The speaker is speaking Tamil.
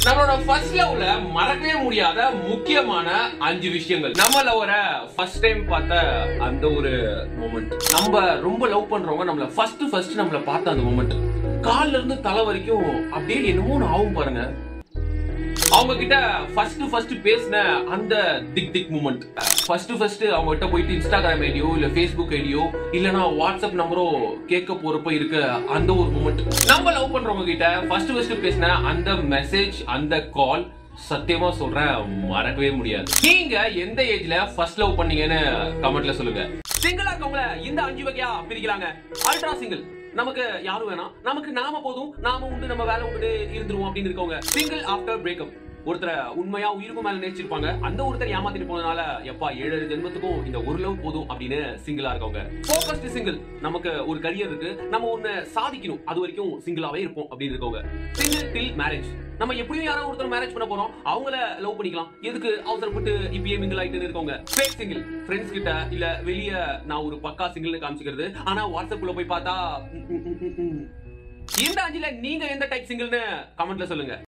நம்மளோட ஃபர்ஸ்ட் லவ்ல மறக்கவே முடியாத முக்கியமான அஞ்சு விஷயங்கள் நம்ம லவ்வர ஃபர்ஸ்ட் டைம் பார்த்த அந்த ஒரு மூமெண்ட் நம்ம ரொம்ப லவ் பண்றவங்க நம்மள ஃபர்ஸ்ட் ஃபர்ஸ்ட் நம்மள பார்த்த அந்த மூமெண்ட் கால்ல இருந்து தலை வரைக்கும் அப்படியே என்னமோ ஒண்ணு ஆகும் பாருங்க அவங்க கிட்ட ஃபர்ஸ்ட் ஃபர்ஸ்ட் பேசின அந்த திக் திக் மூமெண்ட் ஃபர்ஸ்ட் ஃபர்ஸ்ட் அவங்க கிட்ட போயிட்டு இன்ஸ்டாகிராம் ஐடியோ இல்ல ஃபேஸ்புக் ஐடியோ இல்லனா வாட்ஸ்அப் நம்பரோ கேட்க போறப்ப இருக்க அந்த ஒரு மூமெண்ட் நம்ம லவ் பண்றவங்க கிட்ட ஃபர்ஸ்ட் ஃபர்ஸ்ட் பேசின அந்த மெசேஜ் அந்த கால் சத்தியமா சொல்றேன் மறக்கவே முடியாது நீங்க எந்த ஏஜ்ல ஃபர்ஸ்ட் லவ் பண்ணீங்கன்னு கமெண்ட்ல சொல்லுங்க சிங்கிளா இருக்கவங்கள இந்த அஞ்சு வகையா பிரிக்கலாங்க அல்ட்ரா சிங்கிள் நமக்கு யாரும் வேணாம் நமக்கு நாம போதும் நாம உண்டு நம்ம வேலை உண்டு இருந்துருவோம் அப்படின்னு இருக்கவங்க சிங்கிள் ஆஃப்டர் பிரேக்கப் ஒருத்தரை உண்மையா உயிருக்கும் மேல நேசிச்சிருப்பாங்க அந்த ஒருத்தர் ஏமாத்திட்டு போனதுனால எப்பா ஏழு ஏழு ஜென்மத்துக்கும் இந்த ஒரு லவ் போதும் அப்படின்னு சிங்கிளா இருக்கவங்க ஃபோக்கஸ்ட் சிங்கிள் நமக்கு ஒரு கரியர் இருக்கு நம்ம ஒண்ணு சாதிக்கணும் அது வரைக்கும் சிங்கிளாவே இருப்போம் அப்படின்னு இருக்கவங்க சிங்கிள் டில் மேரேஜ் நம்ம எப்படியும் யாராவது ஒருத்தர் மேரேஜ் பண்ண போறோம் அவங்கள லவ் பண்ணிக்கலாம் எதுக்கு அவசரப்பட்டு இப்பயே மிங்கிள் ஆயிட்டு இருக்கவங்க ஃபேக் சிங்கிள் ஃப்ரெண்ட்ஸ் கிட்ட இல்ல வெளிய நான் ஒரு பக்கா சிங்கிள் காமிச்சிக்கிறது ஆனா வாட்ஸ்அப்ல போய் பார்த்தா ம், ம், ம், ம், ம். இந்த அஞ்சுல நீங்க எந்த டைப் சிங்கிள்னு கமெண்ட்ல சொல்லுங்க